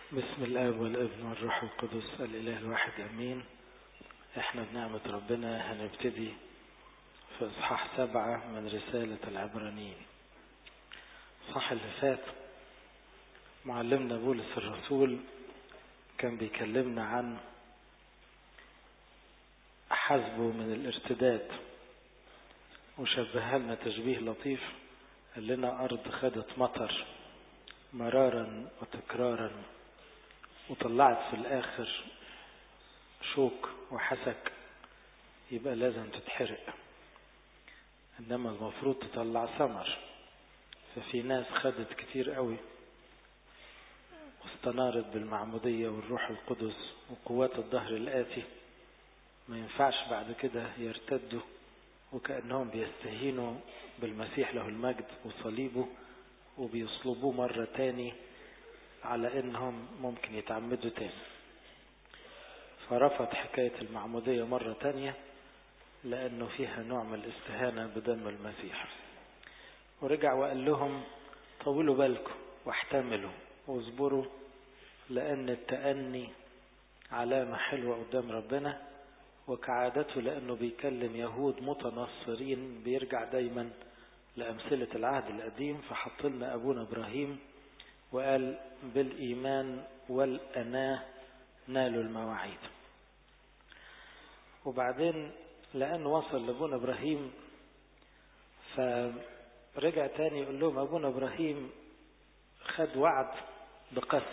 بسم الله والابن والروح القدس الاله الواحد امين احنا بنعمة ربنا هنبتدي في اصحاح سبعة من رسالة العبرانيين الصح اللي فات معلمنا بولس الرسول كان بيكلمنا عن حسبه من الارتداد وشبهها لنا تشبيه لطيف قال لنا ارض خدت مطر مرارا وتكرارا وطلعت في الاخر شوك وحسك يبقى لازم تتحرق انما المفروض تطلع ثمر ففي ناس خدت كتير قوي واستنارت بالمعمودية والروح القدس وقوات الظهر الآتي ما ينفعش بعد كده يرتدوا وكأنهم بيستهينوا بالمسيح له المجد وصليبه وبيصلبوه مرة تاني على انهم ممكن يتعمدوا تاني فرفض حكاية المعمودية مرة تانية لانه فيها نوع من الاستهانة بدم المسيح ورجع وقال لهم طولوا بالكم واحتملوا واصبروا لان التأني علامة حلوة قدام ربنا وكعادته لانه بيكلم يهود متنصرين بيرجع دايما لأمثلة العهد القديم فحط لنا أبونا إبراهيم وقال بالإيمان والأناة نالوا المواعيد وبعدين لأنه وصل لأبونا إبراهيم فرجع تاني يقول لهم أبونا إبراهيم خد وعد بقسم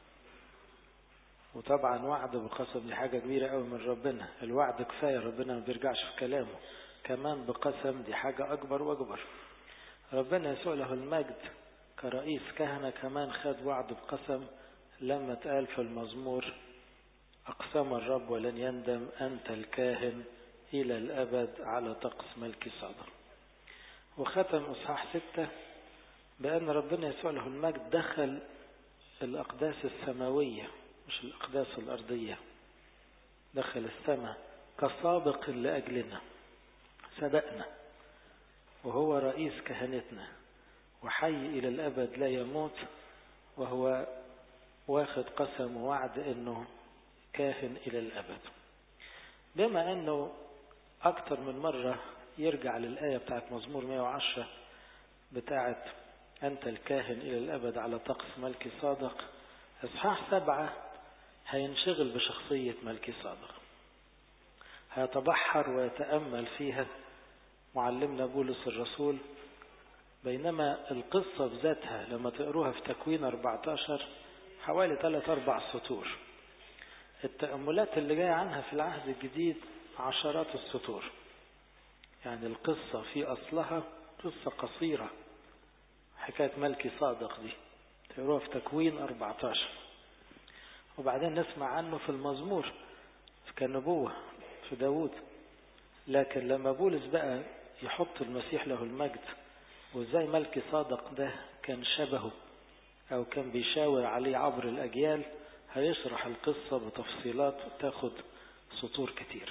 وطبعا وعد بقسم دي حاجة كبيرة قوي من ربنا الوعد كفاية ربنا ما بيرجعش في كلامه كمان بقسم دي حاجة أكبر وأكبر ربنا يسوع له المجد كرئيس كهنة كمان خد وعد بقسم لما اتقال في المزمور أقسم الرب ولن يندم أنت الكاهن إلى الأبد على طقس ملك صادق وختم إصحاح ستة بأن ربنا يسوع له المجد دخل الأقداس السماوية مش الأقداس الأرضية دخل السماء كسابق لأجلنا سبقنا وهو رئيس كهنتنا وحي إلى الأبد لا يموت وهو واخد قسم ووعد أنه كاهن إلى الأبد بما أنه أكتر من مرة يرجع للآية بتاعت مزمور 110 بتاعت أنت الكاهن إلى الأبد على طقس ملكي صادق إصحاح سبعة هينشغل بشخصية ملكي صادق هيتبحر ويتأمل فيها معلمنا بولس الرسول بينما القصة بذاتها لما تقروها في تكوين 14 حوالي 3 أربع سطور التأملات اللي جاية عنها في العهد الجديد عشرات السطور يعني القصة في أصلها قصة قصيرة حكاية ملكي صادق دي تقروها في تكوين 14 وبعدين نسمع عنه في المزمور كنبوة في داود لكن لما بولس بقى يحط المسيح له المجد وازاي ملكي صادق ده كان شبهه او كان بيشاور عليه عبر الاجيال هيشرح القصة بتفصيلات تاخد سطور كتير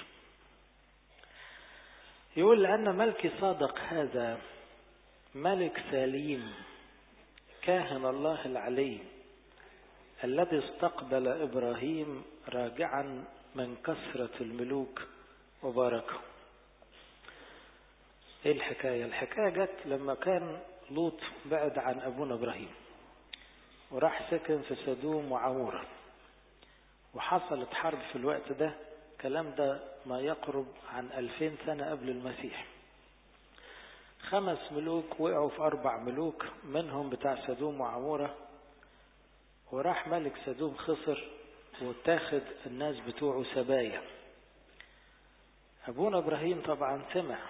يقول لأن ملكي صادق هذا ملك سليم كاهن الله العلي الذي استقبل إبراهيم راجعا من كثرة الملوك وباركه ايه الحكاية الحكاية جت لما كان لوط بعد عن ابونا ابراهيم وراح سكن في سدوم وعمورة وحصلت حرب في الوقت ده الكلام ده ما يقرب عن ألفين سنة قبل المسيح خمس ملوك وقعوا في أربع ملوك منهم بتاع سدوم وعمورة وراح ملك سدوم خسر واتاخد الناس بتوعه سبايا أبونا إبراهيم طبعا سمع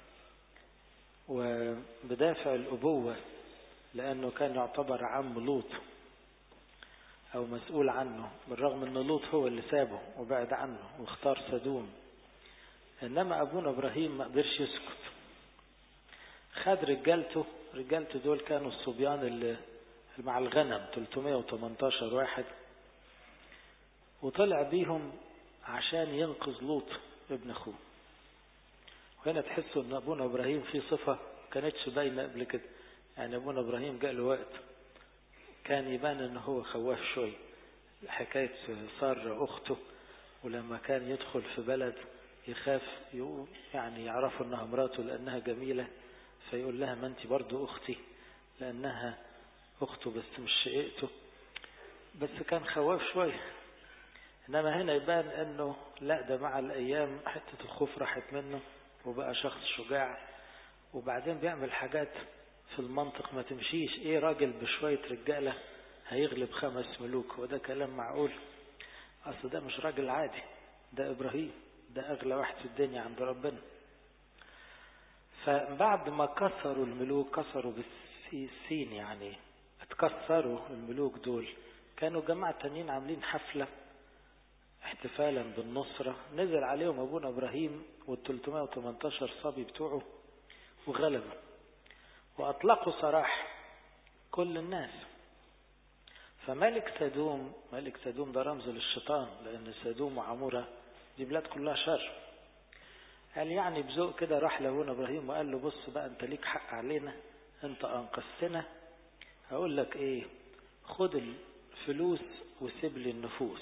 وبدافع الأبوة لأنه كان يعتبر عم لوط أو مسؤول عنه بالرغم أن لوط هو اللي سابه وبعد عنه واختار سدوم إنما أبونا إبراهيم ما قدرش يسكت خد رجالته رجالته دول كانوا الصبيان اللي مع الغنم 318 واحد وطلع بيهم عشان ينقذ لوط ابن اخوه وهنا تحسوا ان ابونا ابراهيم في صفه كانتش باينه قبل كده يعني ابونا ابراهيم جاء له وقت كان يبان ان هو خواف شوي حكاية سارة أخته ولما كان يدخل في بلد يخاف يعني يعرفوا انها مراته لانها جميلة فيقول لها ما انت برضو اختي لانها اخته بس مش شقيقته بس كان خواف شوية انما هنا يبان انه لا ده مع الايام حتة الخوف راحت منه وبقى شخص شجاع وبعدين بيعمل حاجات في المنطق ما تمشيش ايه راجل بشوية رجالة هيغلب خمس ملوك وده كلام معقول اصل ده مش راجل عادي ده ابراهيم ده اغلى واحد في الدنيا عند ربنا فبعد ما كسروا الملوك كسروا بالسين يعني اتكسروا الملوك دول كانوا جماعة تانيين عاملين حفلة احتفالا بالنصرة نزل عليهم ابونا ابراهيم وال 318 صبي بتوعه وغلبوا واطلقوا سراح كل الناس فملك سدوم ملك سدوم ده رمز للشيطان لان سدوم وعمورة دي بلاد كلها شر قال يعني بذوق كده راح لابونا ابراهيم وقال له بص بقى انت ليك حق علينا انت انقذتنا هقول لك ايه خد الفلوس وسيب لي النفوس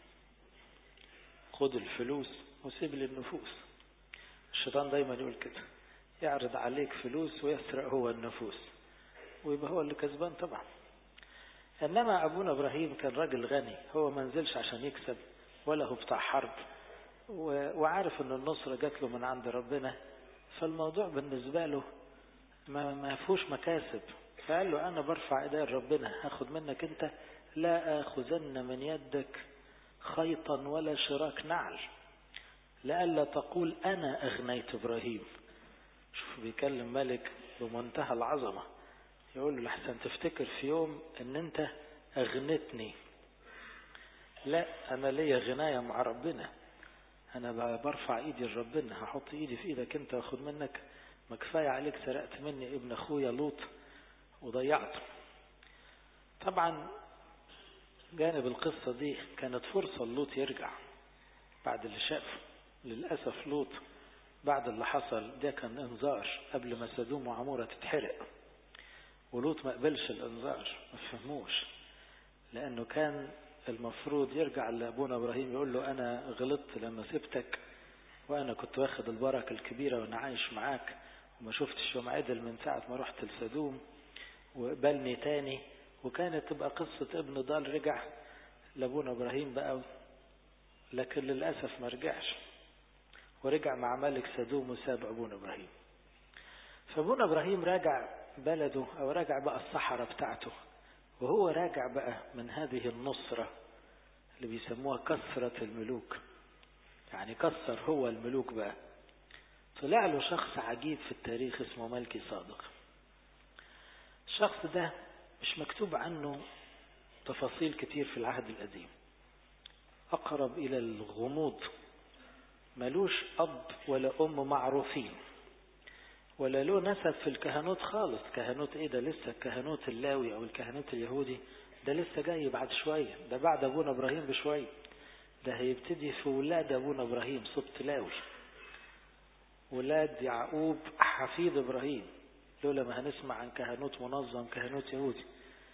خد الفلوس وسيب لي النفوس الشيطان دايما يقول كده يعرض عليك فلوس ويسرق هو النفوس ويبقى هو اللي كسبان طبعا انما ابونا ابراهيم كان راجل غني هو ما نزلش عشان يكسب ولا هو بتاع حرب وعارف ان النصرة جات له من عند ربنا فالموضوع بالنسبة له ما ما فيهوش مكاسب فقال له انا برفع ايدي لربنا هاخد منك انت لا اخذن من يدك خيطا ولا شراك نعل لئلا تقول انا اغنيت ابراهيم شوف بيكلم ملك بمنتهى العظمة يقول له لحسن تفتكر في يوم ان انت اغنتني لا انا ليا غناية مع ربنا انا برفع ايدي لربنا هحط ايدي في ايدك انت واخد منك ما كفايه عليك سرقت مني ابن اخويا لوط وضيعته طبعا جانب القصة دي كانت فرصة لوط يرجع بعد اللي شافه للأسف لوط بعد اللي حصل ده كان انذار قبل ما سدوم وعمورة تتحرق ولوط ما قبلش الانذار ما فهموش لانه كان المفروض يرجع لابونا ابراهيم يقول له انا غلطت لما سبتك وانا كنت واخد البركه الكبيره وانا عايش معاك وما شفتش يوم عدل من ساعه ما رحت لسدوم وقبلني تاني وكانت تبقى قصه ابن ضال رجع لابونا ابراهيم بقى لكن للاسف ما رجعش ورجع مع ملك سدوم وساب ابونا ابراهيم فابونا ابراهيم راجع بلده او راجع بقى الصحراء بتاعته وهو راجع بقى من هذه النصرة اللي بيسموها كسرة الملوك يعني كسر هو الملوك بقى طلع له شخص عجيب في التاريخ اسمه ملكي صادق الشخص ده مش مكتوب عنه تفاصيل كتير في العهد القديم أقرب إلى الغموض ملوش أب ولا أم معروفين ولا له نسب في الكهنوت خالص كهنوت ايه ده لسه الكهنوت اللاوي او الكهنوت اليهودي ده لسه جاي بعد شوية ده بعد ابونا ابراهيم بشوية ده هيبتدي في ولاد ابونا ابراهيم سبط لاوي ولاد يعقوب حفيد ابراهيم لولا ما هنسمع عن كهنوت منظم كهنوت يهودي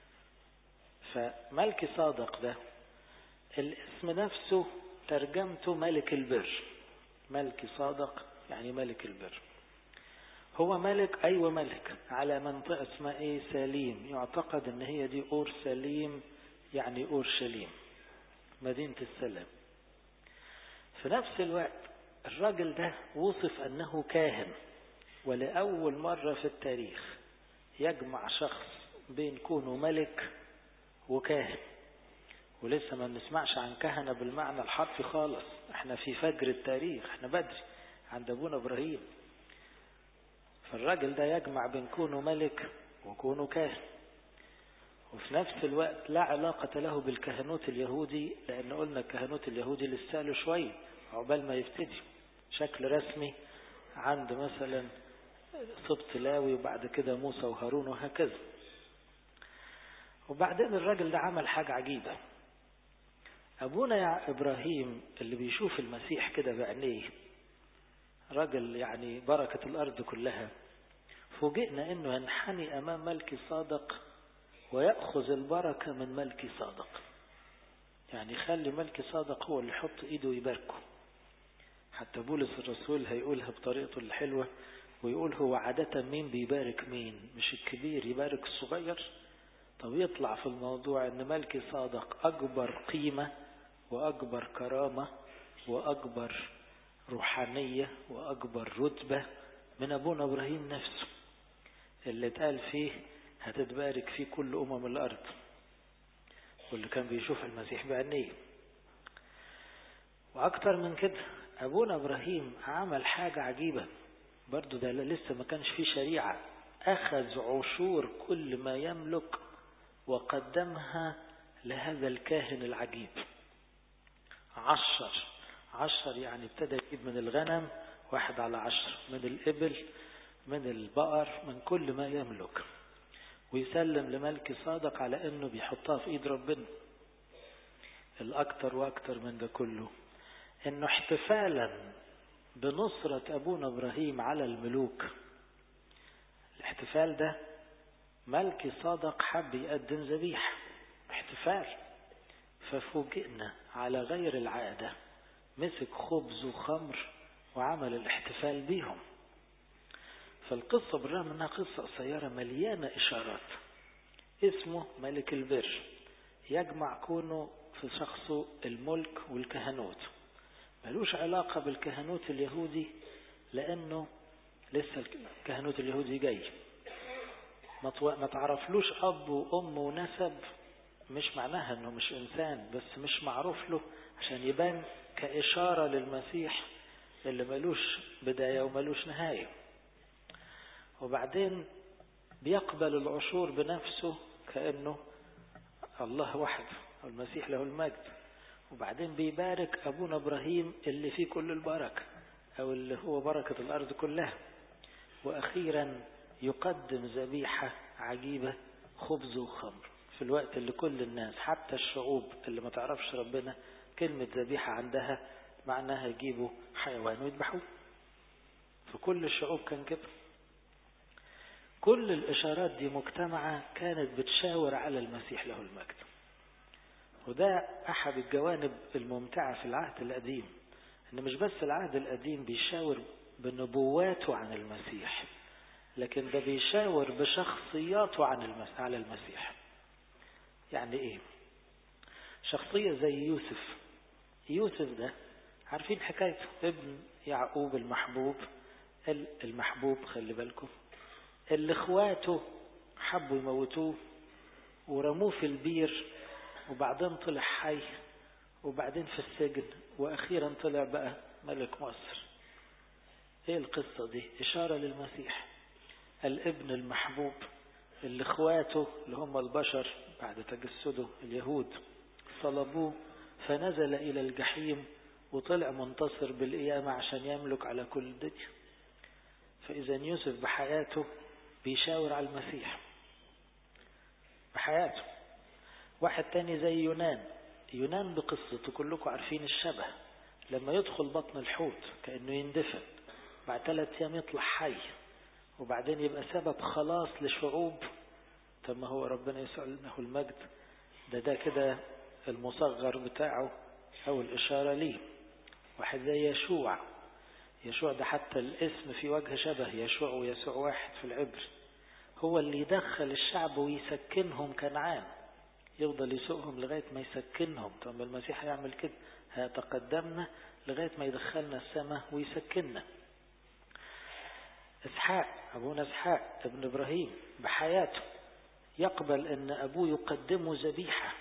فملك صادق ده الاسم نفسه ترجمته ملك البر ملك صادق يعني ملك البر هو ملك أيوة ملك على منطقة اسمها إيه سليم يعتقد إن هي دي أور سليم يعني أورشليم مدينة السلام في نفس الوقت الراجل ده وصف أنه كاهن ولأول مرة في التاريخ يجمع شخص بين كونه ملك وكاهن ولسه ما بنسمعش عن كهنة بالمعنى الحرفي خالص احنا في فجر التاريخ احنا بدري عند ابونا ابراهيم فالراجل ده يجمع بين كونه ملك وكونه كاهن وفي نفس الوقت لا علاقة له بالكهنوت اليهودي لأن قلنا الكهنوت اليهودي لسه له شوية عقبال ما يبتدي شكل رسمي عند مثلا سبط لاوي وبعد كده موسى وهارون وهكذا وبعدين الراجل ده عمل حاجة عجيبة أبونا يا إبراهيم اللي بيشوف المسيح كده بعينيه راجل يعني بركة الأرض كلها فوجئنا أنه ينحني أمام ملك صادق ويأخذ البركة من ملك صادق يعني خلي ملك صادق هو اللي يحط ايده ويباركه حتى بولس الرسول هيقولها بطريقته الحلوة ويقول هو عادة مين بيبارك مين مش الكبير يبارك الصغير طب يطلع في الموضوع ان ملكي صادق اكبر قيمة واكبر كرامة واكبر روحانية واكبر رتبة من ابونا ابراهيم نفسه اللي اتقال فيه هتتبارك فيه كل امم الارض واللي كان بيشوف المسيح بعينيه واكتر من كده ابونا ابراهيم عمل حاجة عجيبة برضو ده لسه ما كانش فيه شريعة اخذ عشور كل ما يملك وقدمها لهذا الكاهن العجيب عشر عشر يعني ابتدى يجيب من الغنم واحد على عشر من الإبل من البقر من كل ما يملك ويسلم لملك صادق على انه بيحطها في ايد ربنا الاكتر واكتر من ده كله انه احتفالا بنصرة ابونا ابراهيم على الملوك الاحتفال ده ملكي صادق حب يقدم ذبيحة احتفال ففوجئنا على غير العادة مسك خبز وخمر وعمل الاحتفال بيهم فالقصة بالرغم انها قصة قصيرة مليانة اشارات اسمه ملك البر يجمع كونه في شخصه الملك والكهنوت ملوش علاقة بالكهنوت اليهودي لانه لسه الكهنوت اليهودي جاي ما تعرفلوش اب وام ونسب مش معناها انه مش انسان بس مش معروف له عشان يبان كاشارة للمسيح اللي ملوش بداية وملوش نهاية وبعدين بيقبل العشور بنفسه كأنه الله وحده المسيح له المجد وبعدين بيبارك أبونا إبراهيم اللي فيه كل البركة أو اللي هو بركة الأرض كلها وأخيرا يقدم ذبيحة عجيبة خبز وخمر في الوقت اللي كل الناس حتى الشعوب اللي ما تعرفش ربنا كلمة ذبيحة عندها معناها يجيبوا حيوان ويذبحوه في كل الشعوب كان كده كل الإشارات دي مجتمعة كانت بتشاور على المسيح له المجد وده أحد الجوانب الممتعة في العهد القديم إن مش بس العهد القديم بيشاور بنبواته عن المسيح لكن ده بيشاور بشخصياته عن المسيح على المسيح يعني ايه شخصية زي يوسف يوسف ده عارفين حكايته ابن يعقوب المحبوب المحبوب خلي بالكم اللي اخواته حبوا يموتوه ورموه في البير وبعدين طلع حي وبعدين في السجن واخيرا طلع بقى ملك مصر ايه القصة دي اشارة للمسيح الابن المحبوب اللي اخواته اللي هم البشر بعد تجسده اليهود طلبوه فنزل الى الجحيم وطلع منتصر بالقيامة عشان يملك على كل الدنيا فاذا يوسف بحياته بيشاور على المسيح بحياته واحد تاني زي يونان يونان بقصته كلكم عارفين الشبه لما يدخل بطن الحوت كأنه يندفن بعد ثلاث أيام يطلع حي وبعدين يبقى سبب خلاص لشعوب طب ما هو ربنا يسأل له المجد ده ده كده المصغر بتاعه أو الإشارة ليه واحد زي يشوع يشوع ده حتى الاسم في وجه شبه يشوع ويسوع واحد في العبر هو اللي يدخل الشعب ويسكنهم كنعان يفضل يسوقهم لغاية ما يسكنهم طب المسيح هيعمل كده هيتقدمنا لغاية ما يدخلنا السماء ويسكننا اسحاق ابونا اسحاق ابن ابراهيم بحياته يقبل ان ابوه يقدمه ذبيحة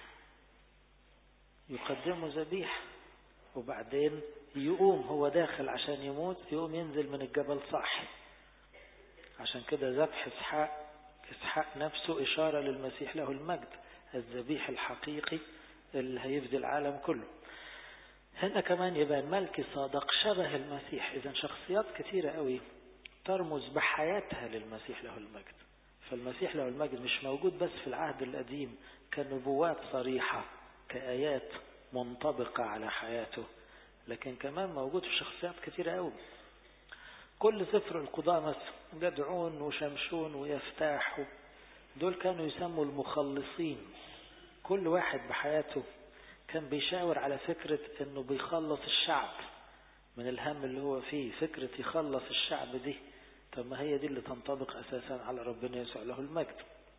يقدمه ذبيحة وبعدين يقوم هو داخل عشان يموت يقوم ينزل من الجبل صاحي عشان كده ذبح اسحاق اسحاق نفسه اشارة للمسيح له المجد الذبيح الحقيقي اللي هيفدي العالم كله هنا كمان يبقى ملك صادق شبه المسيح اذا شخصيات كثيرة قوي ترمز بحياتها للمسيح له المجد فالمسيح له المجد مش موجود بس في العهد القديم كنبوات صريحة كآيات منطبقة على حياته لكن كمان موجود في شخصيات كثيرة قوي كل سفر القضاء مثلا جدعون وشمشون ويفتاح دول كانوا يسموا المخلصين كل واحد بحياته كان بيشاور على فكرة انه بيخلص الشعب من الهم اللي هو فيه فكرة يخلص الشعب دي طب ما هي دي اللي تنطبق اساسا على ربنا يسوع له المجد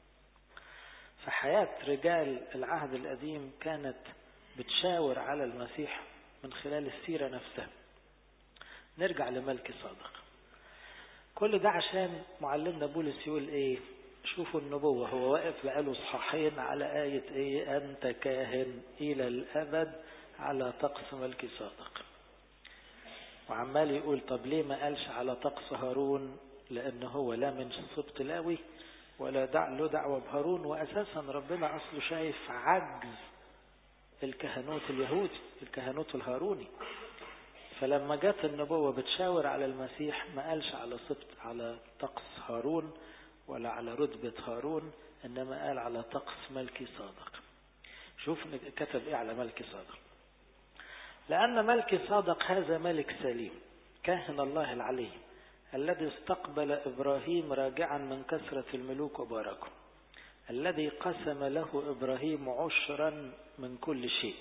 فحياة رجال العهد القديم كانت بتشاور على المسيح من خلال السيرة نفسها نرجع لملك صادق كل ده عشان معلمنا بولس يقول ايه شوفوا النبوة هو واقف بقاله صحاحين على آية ايه أنت كاهن إلى الأبد على طقس ملك صادق وعمال يقول طب ليه ما قالش على طقس هارون لأنه هو لا من سبط لاوي ولا دع له دعوة بهارون وأساسا ربنا أصله شايف عجز الكهنوت اليهودي الكهنوت الهاروني فلما جت النبوة بتشاور على المسيح ما قالش على سبط على طقس هارون ولا على رتبة هارون إنما قال على طقس ملكي صادق شوف كتب إيه على ملكي صادق لأن ملكي صادق هذا ملك سليم كاهن الله العلي الذي استقبل إبراهيم راجعا من كثرة الملوك وباركه الذي قسم له إبراهيم عشرا من كل شيء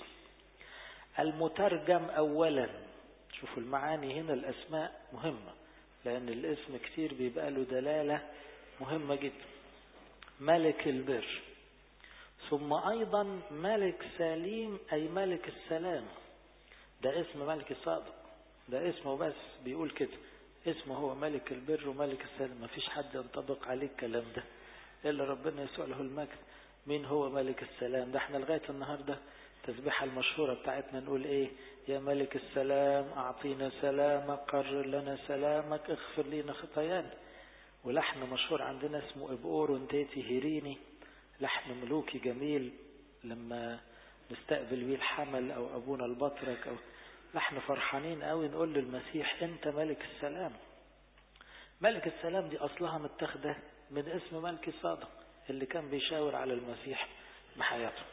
المترجم أولا شوفوا المعاني هنا الأسماء مهمة لأن الاسم كتير بيبقى له دلالة مهمة جدا ملك البر ثم أيضا ملك سليم أي ملك السلام ده اسم ملك صادق ده اسمه بس بيقول كده اسمه هو ملك البر وملك السلام ما فيش حد ينطبق عليه الكلام ده إلا ربنا يسوع له المجد مين هو ملك السلام ده احنا لغاية النهاردة التسبيحة المشهورة بتاعتنا نقول ايه يا ملك السلام اعطينا سلامك قرر لنا سلامك اغفر لنا خطايانا ولحن مشهور عندنا اسمه ابقور انتيتي هيريني لحن ملوكي جميل لما نستقبل بيه الحمل او ابونا البطرك او لحن فرحانين قوي نقول للمسيح انت ملك السلام ملك السلام دي اصلها متاخده من اسم ملك صادق اللي كان بيشاور على المسيح بحياته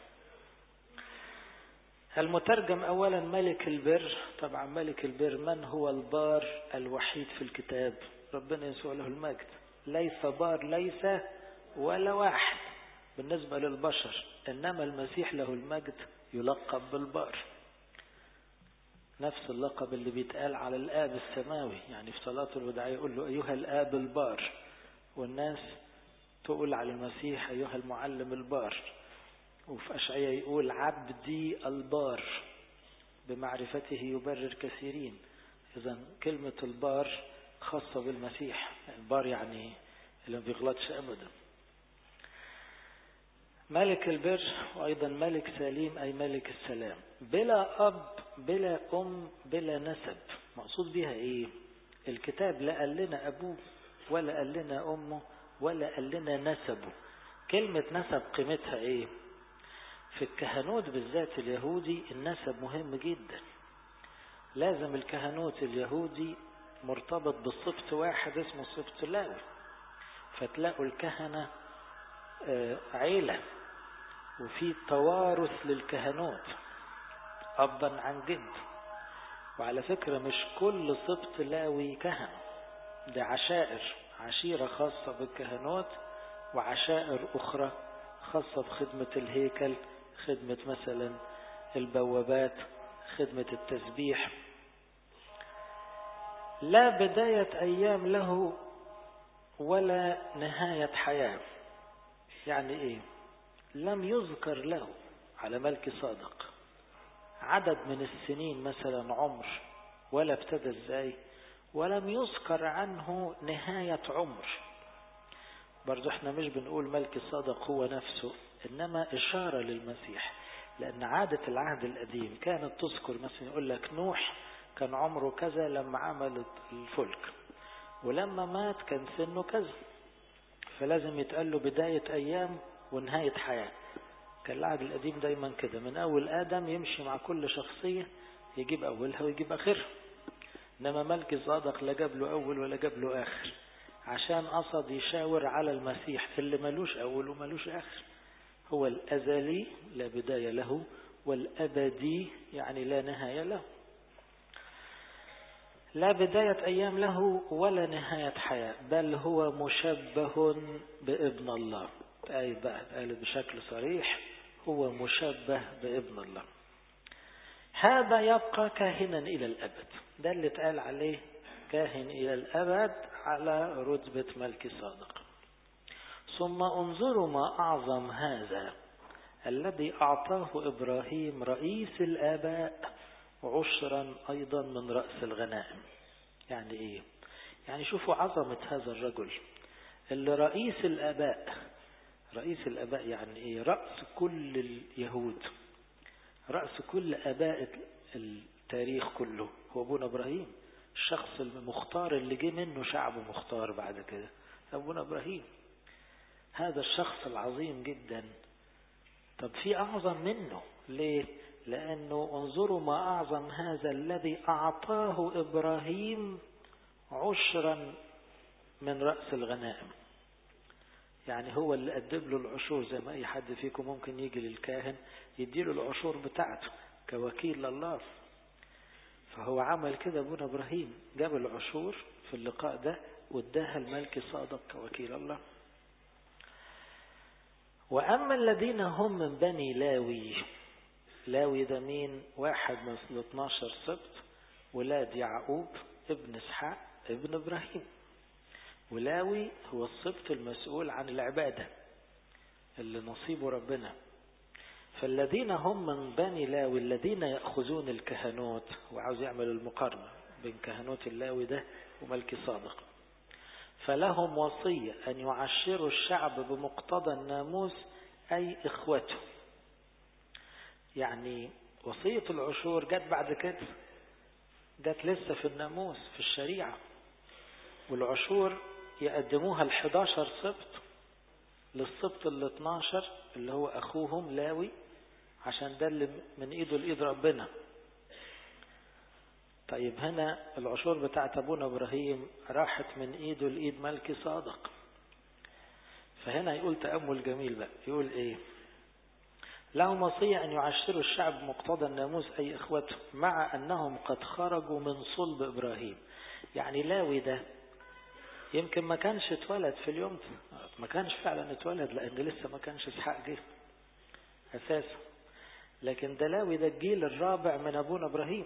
المترجم اولا ملك البر طبعا ملك البر من هو البار الوحيد في الكتاب ربنا يسوع له المجد ليس بار ليس ولا واحد بالنسبة للبشر إنما المسيح له المجد يلقب بالبار نفس اللقب اللي بيتقال على الآب السماوي يعني في صلاة الوداع يقول له أيها الآب البار والناس تقول على المسيح أيها المعلم البار وفي أشعية يقول عبدي البار بمعرفته يبرر كثيرين إذا كلمة البار خاصة بالمسيح البار يعني اللي ما بيغلطش أبدا ملك البر وأيضا ملك سليم أي ملك السلام بلا أب بلا أم بلا نسب مقصود بها إيه الكتاب لا قال لنا أبوه ولا قال لنا أمه ولا قال لنا نسبه كلمة نسب قيمتها إيه في الكهنوت بالذات اليهودي النسب مهم جدا لازم الكهنوت اليهودي مرتبط بالسبط واحد اسمه سبط لاوي فتلاقوا الكهنة عيلة وفي توارث للكهنوت أبا عن جد وعلى فكرة مش كل سبط لاوي كهنة ده عشائر عشيرة خاصة بالكهنوت وعشائر أخرى خاصة بخدمة الهيكل خدمة مثلا البوابات خدمة التسبيح لا بداية أيام له ولا نهاية حياة يعني إيه لم يذكر له على ملك صادق عدد من السنين مثلا عمر ولا ابتدى ازاي ولم يذكر عنه نهاية عمر برضو احنا مش بنقول ملك الصادق هو نفسه انما اشارة للمسيح لان عادة العهد القديم كانت تذكر مثلا يقول لك نوح كان عمره كذا لما عمل الفلك ولما مات كان سنه كذا فلازم يتقال له بداية أيام ونهاية حياة كان العهد القديم دايما كده من أول آدم يمشي مع كل شخصية يجيب أولها ويجيب آخرها إنما ملك صادق لا جاب له أول ولا جاب له آخر عشان قصد يشاور على المسيح اللي ملوش أول وملوش آخر هو الأزلي لا بداية له والأبدي يعني لا نهاية له لا بداية أيام له ولا نهاية حياة بل هو مشبه بابن الله آية بقى قالت بشكل صريح هو مشبه بابن الله هذا يبقى كاهنا إلى الأبد ده اللي اتقال عليه كاهن إلى الأبد على رتبة ملك صادق ثم انظروا ما أعظم هذا الذي أعطاه إبراهيم رئيس الآباء عشرا أيضا من رأس الغنائم يعني إيه يعني شوفوا عظمة هذا الرجل اللي رئيس الآباء رئيس الآباء يعني إيه رأس كل اليهود رأس كل آباء التاريخ كله هو أبونا إبراهيم الشخص المختار اللي جه منه شعب مختار بعد كده أبونا إبراهيم هذا الشخص العظيم جدا طب في أعظم منه ليه لأنه انظروا ما أعظم هذا الذي أعطاه إبراهيم عشرا من رأس الغنائم يعني هو اللي قدم له العشور زي ما أي حد فيكم ممكن يجي للكاهن يديله العشور بتاعته كوكيل لله فهو عمل كده ابونا ابراهيم جاب العشور في اللقاء ده واداها الملك صادق كوكيل الله واما الذين هم من بني لاوي لاوي ده مين واحد من ال 12 سبط ولاد يعقوب ابن اسحاق ابن ابراهيم ولاوي هو السبط المسؤول عن العباده اللي نصيبه ربنا فالذين هم من بني لاوي الذين يأخذون الكهنوت وعاوز يعمل المقارنة بين كهنوت اللاوي ده وملك صادق فلهم وصية أن يعشروا الشعب بمقتضى الناموس أي إخوته يعني وصية العشور جت بعد كده جت لسه في الناموس في الشريعة والعشور يقدموها ال 11 سبط للسبط ال 12 اللي هو أخوهم لاوي عشان ده اللي من ايده لايد ربنا طيب هنا العشور بتاعت ابونا ابراهيم راحت من ايده لايد ملك صادق فهنا يقول تأمل جميل بقى يقول ايه لهم وصية أن يعشروا الشعب مقتضى الناموس أي إخوته مع أنهم قد خرجوا من صلب إبراهيم يعني لاوي ده يمكن ما كانش اتولد في اليوم ده ما كانش فعلا اتولد لأن لسه ما كانش إسحاق جه أساسا لكن ده لاوي ده الجيل الرابع من أبونا إبراهيم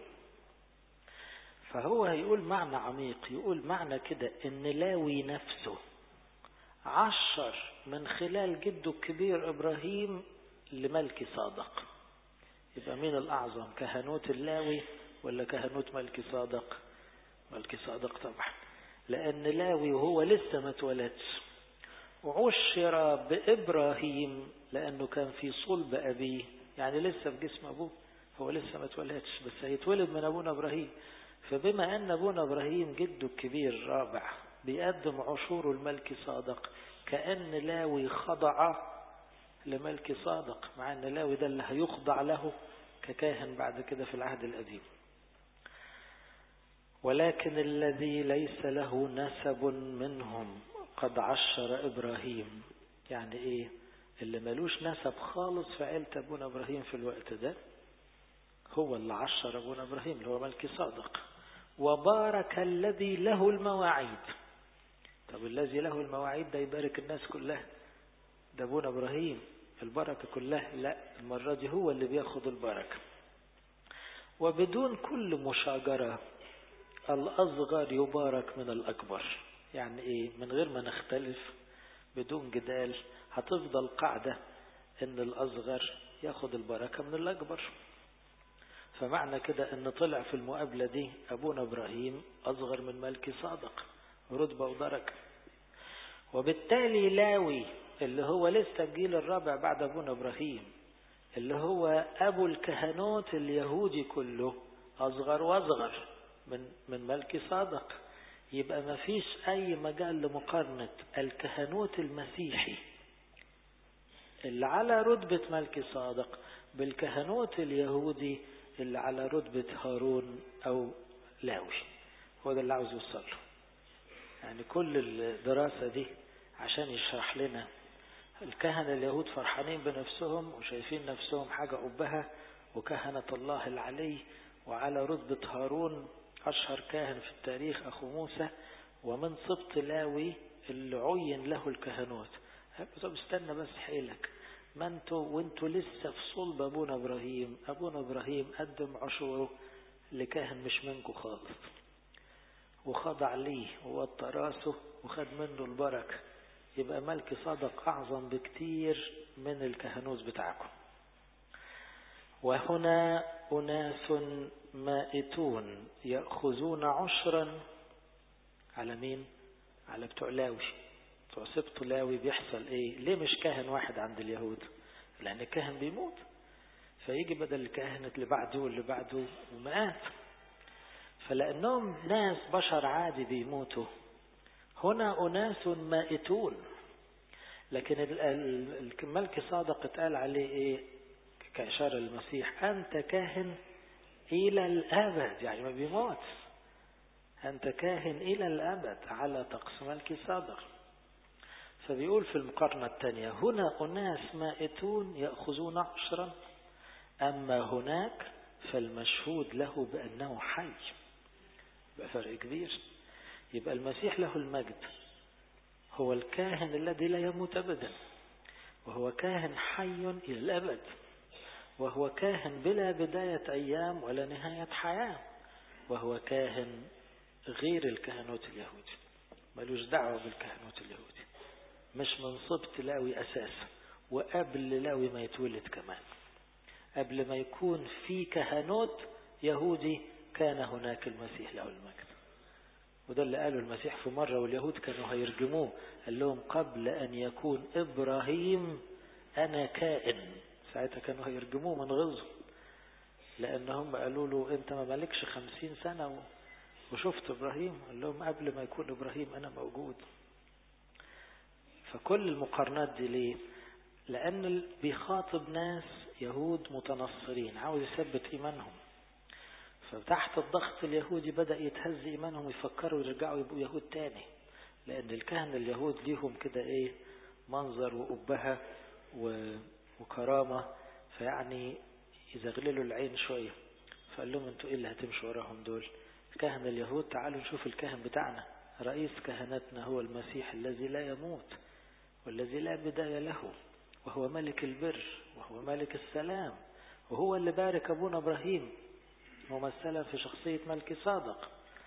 فهو هيقول معنى عميق يقول معنى كده إن لاوي نفسه عشر من خلال جده الكبير إبراهيم لملك صادق يبقى مين الأعظم كهنوت اللاوي ولا كهنوت ملك صادق ملك صادق طبعا لأن لاوي وهو لسه ما اتولدش عشر بإبراهيم لأنه كان في صلب أبيه يعني لسه في جسم أبوه هو لسه ما اتولدش بس هيتولد من أبونا إبراهيم فبما أن أبونا إبراهيم جده الكبير الرابع بيقدم عشور الملك صادق كأن لاوي خضع لملك صادق مع أن لاوي ده اللي هيخضع له ككاهن بعد كده في العهد القديم ولكن الذي ليس له نسب منهم قد عشر إبراهيم يعني إيه اللي ملوش نسب خالص في عيلة أبونا إبراهيم في الوقت ده هو اللي عشر أبونا إبراهيم اللي هو ملك صادق وبارك الذي له المواعيد طب الذي له المواعيد ده يبارك الناس كلها ده أبونا إبراهيم البركة كلها لا المرة دي هو اللي بياخد البركة وبدون كل مشاجرة الأصغر يبارك من الأكبر يعني إيه من غير ما نختلف بدون جدال هتفضل قاعدة إن الأصغر ياخد البركة من الأكبر فمعنى كده إن طلع في المقابلة دي أبونا إبراهيم أصغر من ملك صادق رتبة ودرجة وبالتالي لاوي اللي هو لسه الجيل الرابع بعد أبونا إبراهيم اللي هو أبو الكهنوت اليهودي كله أصغر وأصغر من من ملك صادق يبقى ما فيش أي مجال لمقارنة الكهنوت المسيحي اللي على رتبة ملك صادق بالكهنوت اليهودي اللي على رتبة هارون أو لاوي هو ده اللي عاوز يوصل له يعني كل الدراسة دي عشان يشرح لنا الكهنة اليهود فرحانين بنفسهم وشايفين نفسهم حاجة قبها وكهنة الله العلي وعلى رتبة هارون أشهر كاهن في التاريخ أخو موسى ومن سبط لاوي اللي عين له الكهنوت طب استنى بس حيلك ما انتوا وانتوا لسه في صلب ابونا ابراهيم ابونا ابراهيم قدم عشوره لكاهن مش منكم خالص وخضع ليه ووطى راسه وخد منه البركة يبقى ملك صدق أعظم بكتير من الكهنوت بتاعكم وهنا أناس مائتون يأخذون عشرا على مين؟ على بتوع لاوي بتوع سبط لاوي بيحصل ايه؟ ليه مش كاهن واحد عند اليهود؟ لأن الكاهن بيموت فيجي بدل الكاهن اللي بعده واللي بعده ومئات فلأنهم ناس بشر عادي بيموتوا هنا أناس مائتون لكن الملك صادق اتقال عليه ايه كإشارة للمسيح أنت كاهن إلى الأبد يعني ما بيموت أنت كاهن إلى الأبد على طقس ملك صادق فبيقول في المقارنة الثانية هنا أناس مائتون يأخذون عشرا أما هناك فالمشهود له بأنه حي يبقى فرق كبير يبقى المسيح له المجد هو الكاهن الذي لا يموت أبدا وهو كاهن حي إلى الأبد وهو كاهن بلا بداية أيام ولا نهاية حياة وهو كاهن غير الكهنوت اليهودي ملوش دعوة بالكهنوت اليهودي مش من صبت لاوي أساسا وقبل لاوي ما يتولد كمان قبل ما يكون في كهنوت يهودي كان هناك المسيح له المجد وده اللي قاله المسيح في مرة واليهود كانوا هيرجموه قال لهم قبل أن يكون إبراهيم أنا كائن ساعتها كانوا هيرجموه من غزه لأن هم قالوا له أنت ما مالكش خمسين سنة وشفت إبراهيم قال لهم قبل ما يكون إبراهيم أنا موجود فكل المقارنات دي ليه لأن بيخاطب ناس يهود متنصرين عاوز يثبت إيمانهم فتحت الضغط اليهودي بدأ يتهز إيمانهم يفكروا يرجعوا يبقوا يهود تاني لأن الكهنة اليهود ليهم كده إيه منظر وأبهة وكرامة فيعني يزغللوا العين شوية فقال لهم انتوا ايه اللي هتمشوا وراهم دول كهنة اليهود تعالوا نشوف الكاهن بتاعنا رئيس كهنتنا هو المسيح الذي لا يموت والذي لا بداية له وهو ملك البر وهو ملك السلام وهو اللي بارك أبونا إبراهيم ممثلا في شخصية ملك صادق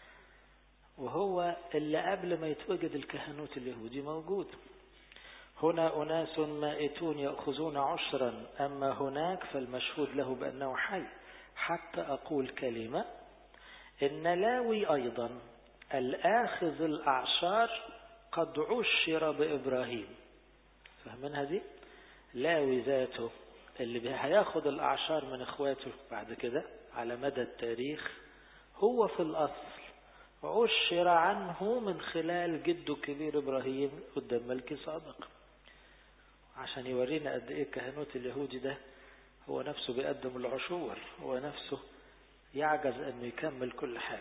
وهو اللي قبل ما يتوجد الكهنوت اليهودي موجود هنا أناس مائتون يأخذون عشرا أما هناك فالمشهود له بأنه حي حتى أقول كلمة إن لاوي أيضا الآخذ الأعشار قد عشر بإبراهيم فاهمين هذه لاوي ذاته اللي هياخد الأعشار من إخواته بعد كده على مدى التاريخ هو في الأصل عشر عنه من خلال جده الكبير إبراهيم قدام ملك صادق عشان يورينا قد إيه الكهنوت اليهودي ده هو نفسه بيقدم العشور هو نفسه يعجز أنه يكمل كل حاجة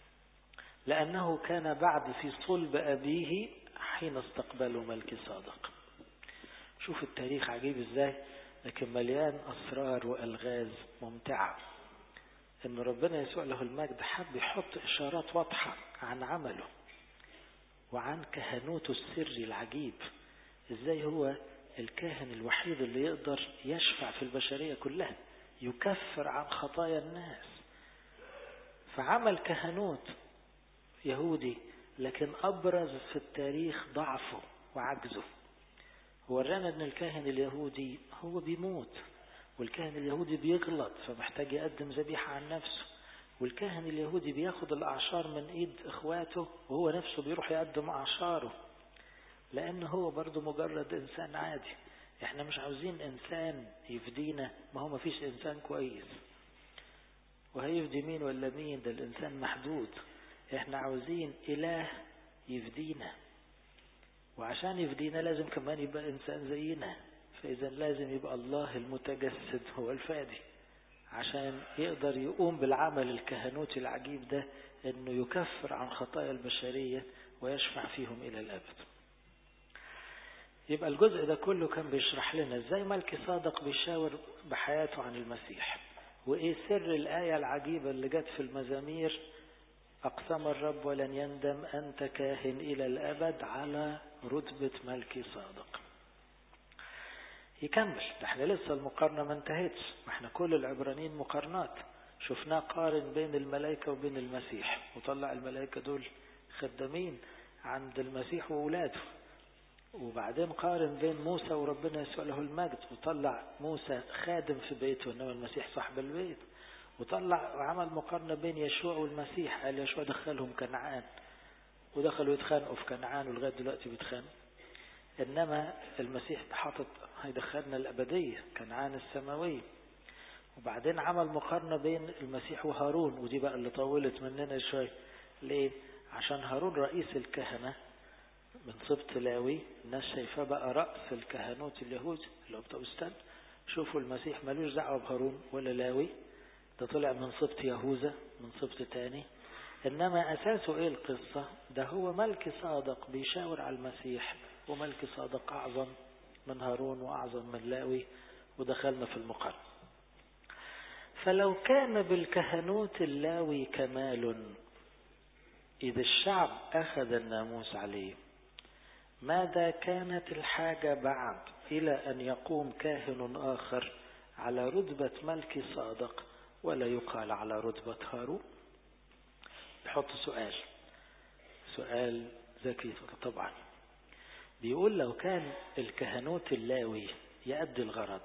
لأنه كان بعد في صلب أبيه حين استقبله ملك صادق شوف التاريخ عجيب ازاي لكن مليان أسرار وألغاز ممتعة ان ربنا يسوع له المجد حب يحط اشارات واضحة عن عمله وعن كهنوته السري العجيب ازاي هو الكاهن الوحيد اللي يقدر يشفع في البشرية كلها يكفر عن خطايا الناس فعمل كهنوت يهودي لكن أبرز في التاريخ ضعفه وعجزه ورانا ان الكاهن اليهودي هو بيموت والكاهن اليهودي بيغلط فمحتاج يقدم ذبيحة عن نفسه والكاهن اليهودي بياخد الأعشار من إيد إخواته وهو نفسه بيروح يقدم أعشاره لأن هو برضه مجرد إنسان عادي إحنا مش عاوزين إنسان يفدينا ما هو مفيش إنسان كويس وهيفدي مين ولا مين ده الإنسان محدود إحنا عاوزين إله يفدينا وعشان يفدينا لازم كمان يبقى إنسان زينا فإذا لازم يبقى الله المتجسد هو الفادي عشان يقدر يقوم بالعمل الكهنوتي العجيب ده انه يكفر عن خطايا البشرية ويشفع فيهم الى الابد يبقى الجزء ده كله كان بيشرح لنا ازاي ملك صادق بيشاور بحياته عن المسيح وايه سر الآية العجيبة اللي جت في المزامير أقسم الرب ولن يندم أنت كاهن إلى الأبد على رتبة ملك صادق يكمل ده احنا لسه المقارنة ما انتهتش ما احنا كل العبرانيين مقارنات شفناه قارن بين الملائكة وبين المسيح وطلع الملائكة دول خدامين عند المسيح وولاده وبعدين قارن بين موسى وربنا يسوع له المجد وطلع موسى خادم في بيته انما المسيح صاحب البيت وطلع وعمل مقارنة بين يشوع والمسيح قال يشوع دخلهم كنعان ودخلوا يتخانقوا في كنعان ولغاية دلوقتي بيتخانقوا إنما المسيح حاطط هيدخلنا الأبدية كنعان السماوية وبعدين عمل مقارنة بين المسيح وهارون ودي بقى اللي طولت مننا شوية ليه؟ عشان هارون رئيس الكهنة من سبط لاوي الناس شايفاه بقى رأس الكهنوت اليهود اللي هو بتوع استنى شوفوا المسيح ملوش دعوة بهارون ولا لاوي ده طلع من سبط يهوذا من سبط تاني إنما أساسه إيه القصة ده هو ملك صادق بيشاور على المسيح وملك صادق أعظم من هارون وأعظم من لاوي ودخلنا في المقارنة فلو كان بالكهنوت اللاوي كمال إذا الشعب أخذ الناموس عليه ماذا كانت الحاجة بعد إلى أن يقوم كاهن آخر على رتبة ملك صادق ولا يقال على رتبة هارون يحط سؤال سؤال ذكي طبعا بيقول لو كان الكهنوت اللاوي يأدي الغرض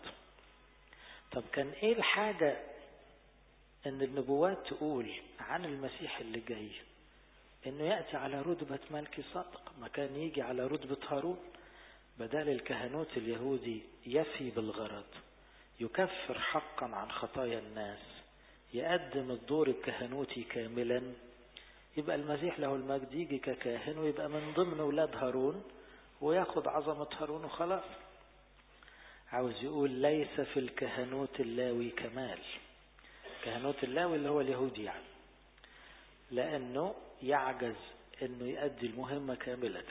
طب كان ايه الحاجة ان النبوات تقول عن المسيح اللي جاي انه يأتي على رتبة ملك صادق ما كان يجي على رتبة هارون بدل الكهنوت اليهودي يفي بالغرض يكفر حقا عن خطايا الناس يقدم الدور الكهنوتي كاملا يبقى المسيح له المجد يجي ككاهن ويبقى من ضمن ولاد هارون وياخد عظمة هارون وخلاص عاوز يقول ليس في الكهنوت اللاوي كمال كهنوت اللاوي اللي هو اليهودي يعني لأنه يعجز أنه يؤدي المهمة كاملة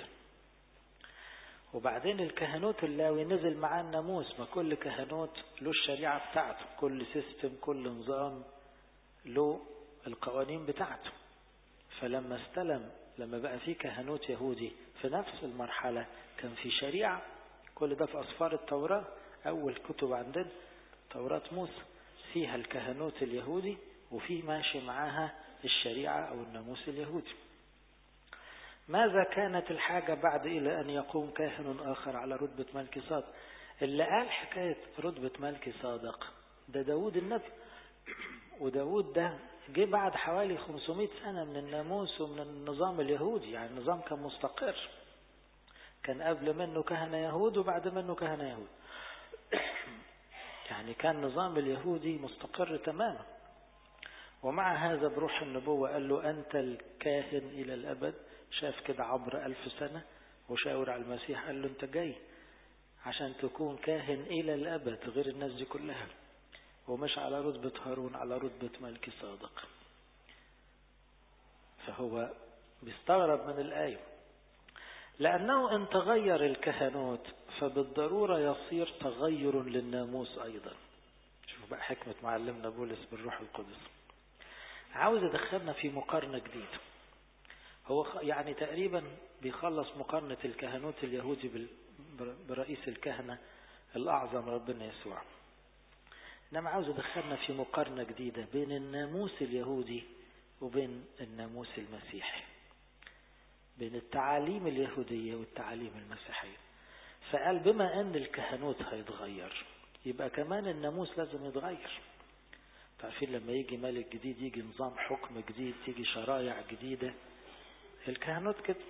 وبعدين الكهنوت اللاوي نزل معاه الناموس ما كل كهنوت له الشريعة بتاعته كل سيستم كل نظام له القوانين بتاعته فلما استلم لما بقى في كهنوت يهودي في نفس المرحلة كان في شريعة كل ده في أصفار التوراة أول كتب عندنا توراة موسى فيها الكهنوت اليهودي وفي ماشي معاها الشريعة أو الناموس اليهودي ماذا كانت الحاجة بعد إلى أن يقوم كاهن آخر على رتبة ملك صادق اللي قال حكاية رتبة ملك صادق ده داود النبي وداود ده جه بعد حوالي 500 سنة من الناموس ومن النظام اليهودي يعني النظام كان مستقر كان قبل منه كهنة يهود وبعد منه كهنة يهود يعني كان نظام اليهودي مستقر تماما ومع هذا بروح النبوة قال له أنت الكاهن إلى الأبد شاف كده عبر ألف سنة وشاور على المسيح قال له أنت جاي عشان تكون كاهن إلى الأبد غير الناس دي كلها ومش على رتبة هارون على رتبة ملك صادق فهو بيستغرب من الآية لأنه إن تغير الكهنوت فبالضرورة يصير تغير للناموس أيضا شوف بقى حكمة معلمنا بولس بالروح القدس عاوز يدخلنا في مقارنة جديدة هو يعني تقريبا بيخلص مقارنة الكهنوت اليهودي برئيس الكهنة الأعظم ربنا يسوع إنما عاوز أدخلنا في مقارنة جديدة بين الناموس اليهودي وبين الناموس المسيحي بين التعاليم اليهودية والتعاليم المسيحية فقال بما أن الكهنوت هيتغير يبقى كمان الناموس لازم يتغير تعرفين لما يجي ملك جديد يجي نظام حكم جديد تيجي شرائع جديدة الكهنوت كده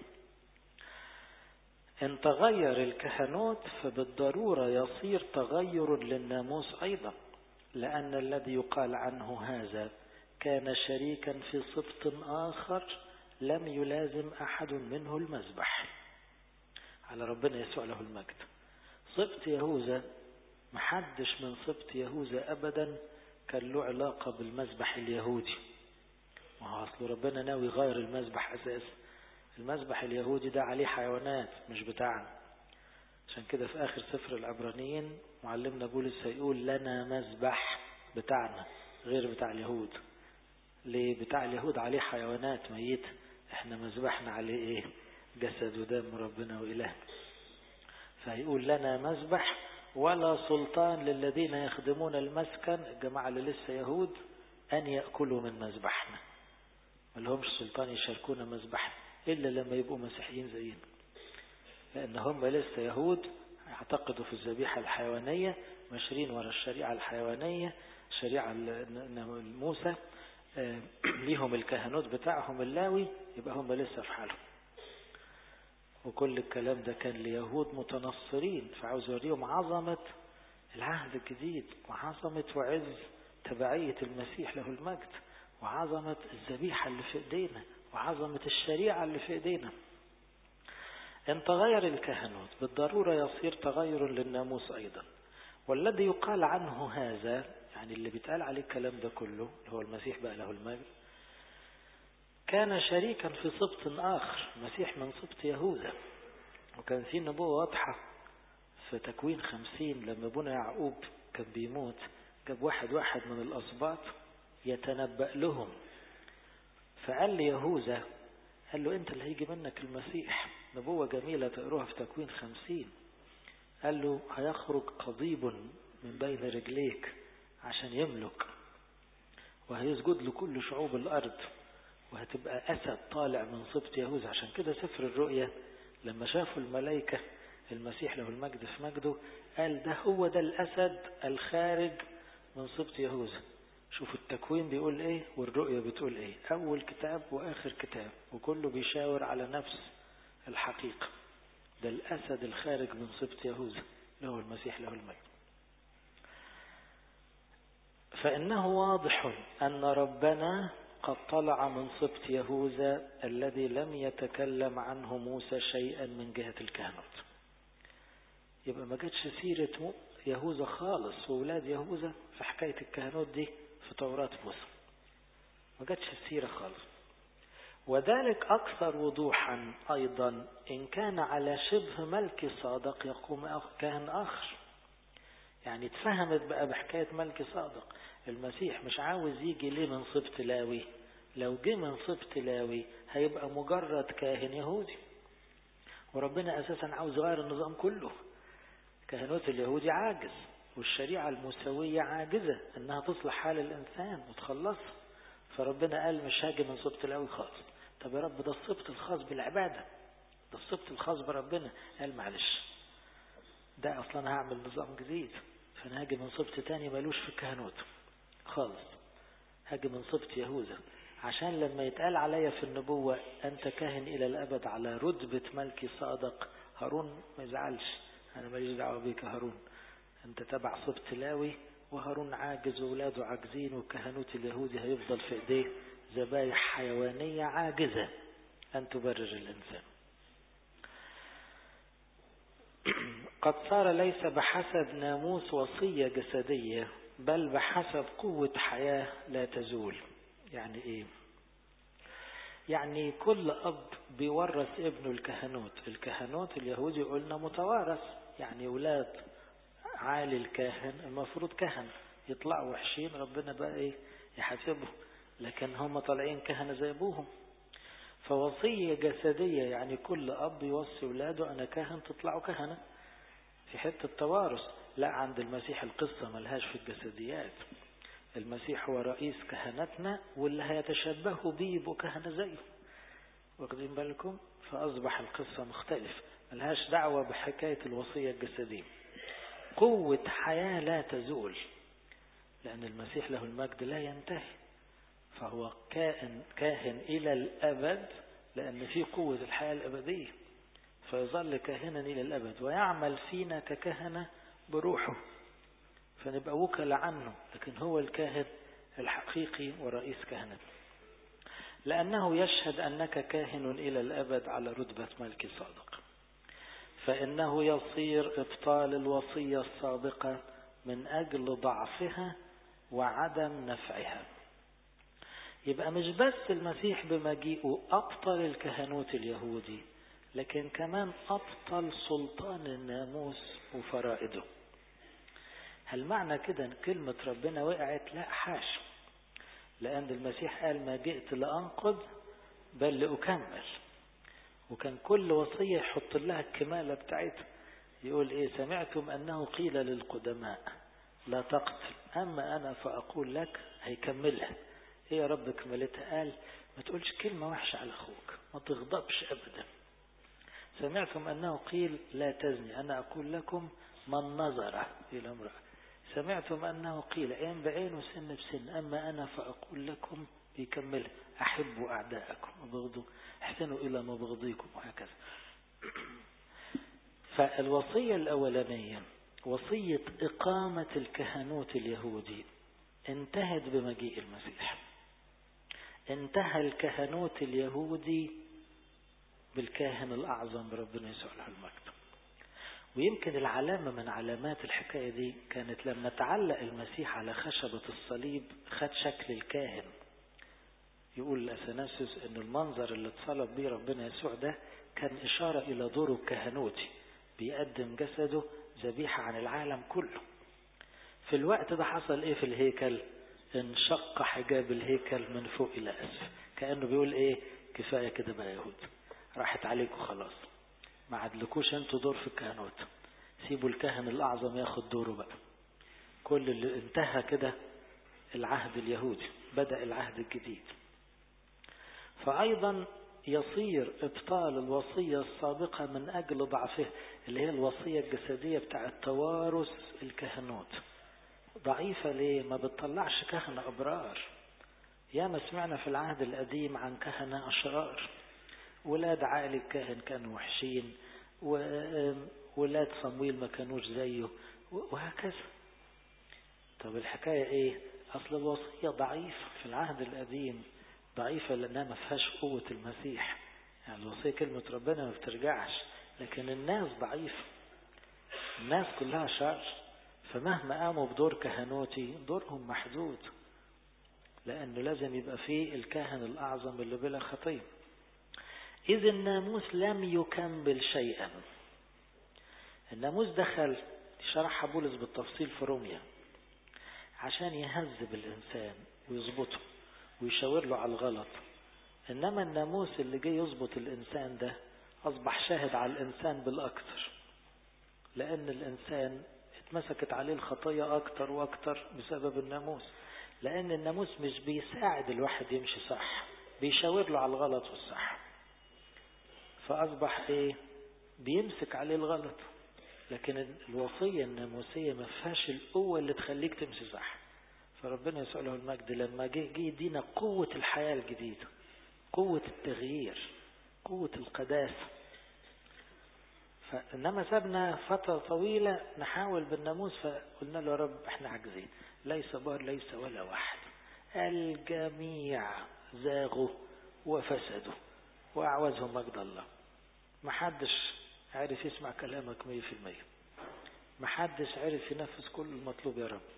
إن تغير الكهنوت فبالضرورة يصير تغير للناموس أيضا لأن الذي يقال عنه هذا كان شريكا في سبط آخر لم يلازم أحد منه المذبح على ربنا يسوع له المجد سبط يهوذا محدش من سبط يهوذا أبدا كان له علاقة بالمذبح اليهودي ما هو أصل ربنا ناوي يغير المذبح أساسا المذبح اليهودي ده عليه حيوانات مش بتاعنا عشان كده في آخر سفر العبرانيين معلمنا بولس هيقول لنا مذبح بتاعنا غير بتاع اليهود ليه بتاع اليهود عليه حيوانات ميتة احنا مذبحنا عليه ايه جسد ودم ربنا وإله فهيقول لنا مذبح ولا سلطان للذين يخدمون المسكن الجماعة اللي لسه يهود أن يأكلوا من مذبحنا ما لهمش سلطان يشاركونا مذبحنا إلا لما يبقوا مسيحيين زينا لأن هم لسه يهود يعتقدوا في الذبيحة الحيوانية ماشيين ورا الشريعة الحيوانية شريعة موسى ليهم الكهنوت بتاعهم اللاوي يبقى هم لسه في حالهم وكل الكلام ده كان ليهود متنصرين فعاوز يوريهم عظمة العهد الجديد وعظمة وعز تبعية المسيح له المجد وعظمة الذبيحة اللي في ايدينا وعظمة الشريعة اللي في ايدينا ان تغير الكهنوت بالضرورة يصير تغير للناموس ايضا والذي يقال عنه هذا يعني اللي بيتقال عليه الكلام ده كله اللي هو المسيح بقى له المجد كان شريكا في سبط آخر مسيح من سبط يهوذا وكان في نبوة واضحة في تكوين خمسين لما ابونا يعقوب كان بيموت جاب واحد واحد من الأسباط يتنبأ لهم فقال لي يهوذا قال له انت اللي هيجي منك المسيح نبوة جميلة تقروها في تكوين خمسين قال له هيخرج قضيب من بين رجليك عشان يملك وهيسجد له كل شعوب الأرض وهتبقى أسد طالع من سبط يهوذا عشان كده سفر الرؤيا لما شافوا الملائكة المسيح له المجد في مجده قال ده هو ده الأسد الخارج من سبط يهوذا شوفوا التكوين بيقول ايه والرؤيا بتقول ايه أول كتاب وآخر كتاب وكله بيشاور على نفس الحقيقة ده الأسد الخارج من سبط يهوذا اللي هو المسيح له المجد فإنه واضح أن ربنا قد طلع من سبط يهوذا الذي لم يتكلم عنه موسى شيئا من جهة الكهنوت يبقى ما جاتش سيرة يهوذا خالص وولاد يهوذا في حكاية الكهنوت دي في توراة موسى ما جاتش السيرة خالص وذلك أكثر وضوحا أيضا إن كان على شبه ملك صادق يقوم كاهن آخر يعني اتفهمت بقى بحكاية ملك صادق المسيح مش عاوز يجي ليه من سبط لاوي لو جه من سبط لاوي هيبقى مجرد كاهن يهودي وربنا أساسا عاوز يغير النظام كله كهنوت اليهودي عاجز والشريعة الموسوية عاجزة انها تصلح حال الانسان وتخلصه فربنا قال مش هاجي من سبط لاوي خالص طب يا رب ده السبط الخاص بالعبادة ده السبط الخاص بربنا قال معلش ده اصلا هعمل نظام جديد فانا هاجي من سبط تاني ملوش في الكهنوت خالص هاجي من سبط يهوذا عشان لما يتقال عليا في النبوة أنت كاهن إلى الأبد على رتبة ملكي صادق هارون ما يزعلش أنا ماليش دعوة بيك هارون أنت تبع سبط لاوي وهارون عاجز وولاده عاجزين والكهنوت اليهودي هيفضل في إيديه ذبايح حيوانية عاجزة أن تبرر الإنسان قد صار ليس بحسب ناموس وصية جسدية بل بحسب قوة حياة لا تزول يعني ايه يعني كل اب بيورث ابنه الكهنوت الكهنوت اليهودي قلنا متوارث يعني ولاد عالي الكاهن المفروض كهن يطلعوا وحشين ربنا بقى ايه يحاسبهم لكن هم طالعين كهنة زي ابوهم فوصية جسدية يعني كل اب يوصي ولاده انا كاهن تطلعوا كهنة في حتة توارث لا عند المسيح القصة ملهاش في الجسديات المسيح هو رئيس كهنتنا واللي هيتشبهوا بيه يبقوا كهنة زيه واخدين بالكم فأصبح القصة مختلف ملهاش دعوة بحكاية الوصية الجسدية قوة حياة لا تزول لأن المسيح له المجد لا ينتهي فهو كائن كاهن إلى الأبد لأن فيه قوة الحياة الأبدية فيظل كاهنا إلى الأبد ويعمل فينا ككهنة بروحه فنبقى وكل عنه لكن هو الكاهن الحقيقي ورئيس كهنة لأنه يشهد أنك كاهن إلى الأبد على رتبة ملك صادق فإنه يصير إبطال الوصية السابقة من أجل ضعفها وعدم نفعها يبقى مش بس المسيح بمجيئه أبطل الكهنوت اليهودي لكن كمان أبطل سلطان الناموس وفرائده هل معنى كده ان كلمة ربنا وقعت لا حاش لأن المسيح قال ما جئت لأنقض بل لأكمل وكان كل وصية يحط لها الكمالة بتاعتها يقول ايه سمعتم انه قيل للقدماء لا تقتل اما انا فاقول لك هيكملها ايه يا رب كملتها قال ما تقولش كلمة وحشة على اخوك ما تغضبش ابدا سمعتم انه قيل لا تزني انا اقول لكم من نظر الى امرأة سمعتم انه قيل عين بعين وسن بسن اما انا فاقول لكم بيكمل احبوا اعداءكم وبغضوا احسنوا الى مبغضيكم وهكذا فالوصية الاولانية وصية اقامة الكهنوت اليهودي انتهت بمجيء المسيح انتهى الكهنوت اليهودي بالكاهن الأعظم ربنا يسوع له المجد ويمكن العلامة من علامات الحكاية دي كانت لما تعلق المسيح على خشبة الصليب خد شكل الكاهن يقول أثناسيوس أن المنظر اللي اتصلب بيه ربنا يسوع ده كان إشارة إلى دوره الكهنوتي بيقدم جسده ذبيحة عن العالم كله في الوقت ده حصل ايه في الهيكل انشق حجاب الهيكل من فوق الى اسفل كانه بيقول ايه كفايه كده بقى يهود راحت عليكم خلاص ما عدلكوش انتوا دور في الكهنوت سيبوا الكاهن الاعظم ياخد دوره بقى كل اللي انتهى كده العهد اليهودي بدا العهد الجديد فايضا يصير ابطال الوصيه السابقه من اجل ضعفه اللي هي الوصيه الجسديه بتاع توارث الكهنوت ضعيفة ليه؟ ما بتطلعش كهنة أبرار ياما سمعنا في العهد القديم عن كهنة أشرار ولاد عائل الكاهن كانوا وحشين وولاد صمويل ما كانوش زيه وهكذا طب الحكاية ايه اصل الوصية ضعيفة في العهد القديم ضعيفة لانها ما فيهاش قوة المسيح يعني الوصية كلمة ربنا ما بترجعش لكن الناس ضعيفة الناس كلها شر فمهما قاموا بدور كهنوتي دورهم محدود لأنه لازم يبقى فيه الكاهن الأعظم اللي بلا خطية إذ الناموس لم يكمل شيئا الناموس دخل شرحها بولس بالتفصيل في روميا عشان يهذب الإنسان ويظبطه ويشاور له على الغلط إنما الناموس اللي جه يظبط الإنسان ده أصبح شاهد على الإنسان بالأكثر لأن الإنسان اتمسكت عليه الخطية أكتر وأكتر بسبب الناموس لأن الناموس مش بيساعد الواحد يمشي صح بيشاور له على الغلط والصح فأصبح إيه بيمسك عليه الغلط لكن الوصية الناموسية ما فيهاش القوة اللي تخليك تمشي صح فربنا يسأل له المجد لما جه جه يدينا قوة الحياة الجديدة قوة التغيير قوة القداسة فإنما سابنا فترة طويلة نحاول بالناموس فقلنا له يا رب احنا عاجزين ليس بار ليس ولا واحد الجميع زاغوا وفسدوا وأعوزهم مجد الله محدش عارف يسمع كلامك مية في المية محدش عارف ينفذ كل المطلوب يا رب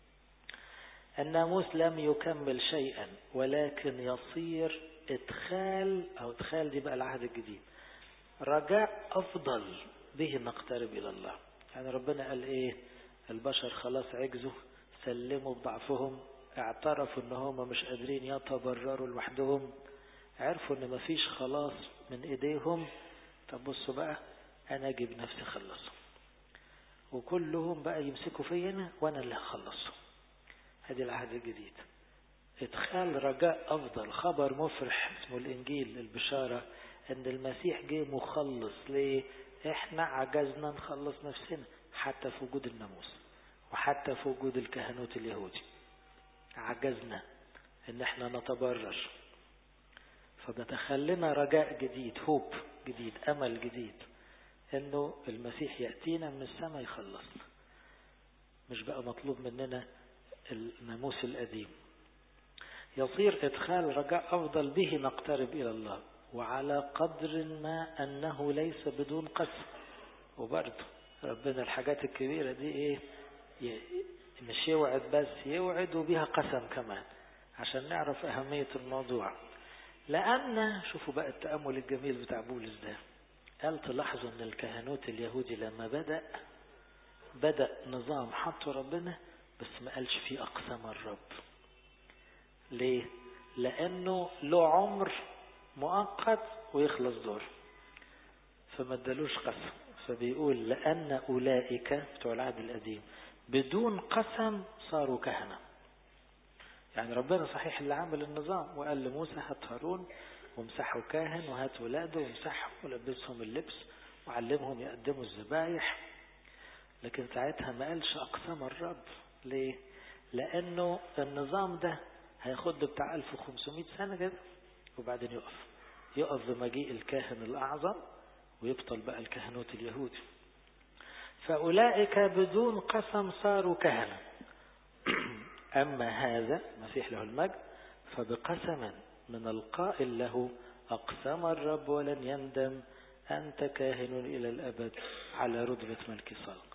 الناموس لم يكمل شيئا ولكن يصير ادخال او ادخال دي بقى العهد الجديد رجاء افضل به نقترب الى الله يعني ربنا قال ايه البشر خلاص عجزوا سلموا بضعفهم اعترفوا ان هم مش قادرين يتبرروا لوحدهم عرفوا ان مفيش خلاص من ايديهم طب بصوا بقى انا اجيب نفسي اخلصهم وكلهم بقى يمسكوا فيا انا وانا اللي هخلصهم هذه العهد الجديد ادخال رجاء افضل خبر مفرح اسمه الانجيل البشارة ان المسيح جه مخلص ليه احنا عجزنا نخلص نفسنا حتى في وجود الناموس وحتى في وجود الكهنوت اليهودي عجزنا ان احنا نتبرر فبدخل لنا رجاء جديد هوب جديد امل جديد انه المسيح ياتينا من السماء يخلصنا مش بقى مطلوب مننا الناموس القديم يصير ادخال رجاء افضل به نقترب الى الله وعلى قدر ما انه ليس بدون قسم وبرضه ربنا الحاجات الكبيره دي ايه مش يوعد بس يوعد وبها قسم كمان عشان نعرف اهميه الموضوع لان شوفوا بقى التامل الجميل بتاع بولس ده قال تلاحظوا ان الكهنوت اليهودي لما بدا بدا نظام حطه ربنا بس ما قالش فيه أقسام الرب ليه لأنه له عمر مؤقت ويخلص دور فما ادالوش قسم فبيقول لأن أولئك بتوع العهد القديم بدون قسم صاروا كهنة يعني ربنا صحيح اللي عمل النظام وقال لموسى هات هارون وامسحوا كاهن وهات ولاده وامسحهم ولبسهم اللبس وعلمهم يقدموا الذبايح لكن ساعتها ما قالش أقسام الرب ليه؟ لأنه النظام ده هياخد بتاع 1500 سنة كده وبعدين يقف يقف بمجيء الكاهن الأعظم ويبطل بقى الكهنوت اليهودي فأولئك بدون قسم صاروا كهنة أما هذا مسيح له المجد فبقسم من القائل له أقسم الرب ولن يندم أنت كاهن إلى الأبد على رتبة ملك صالح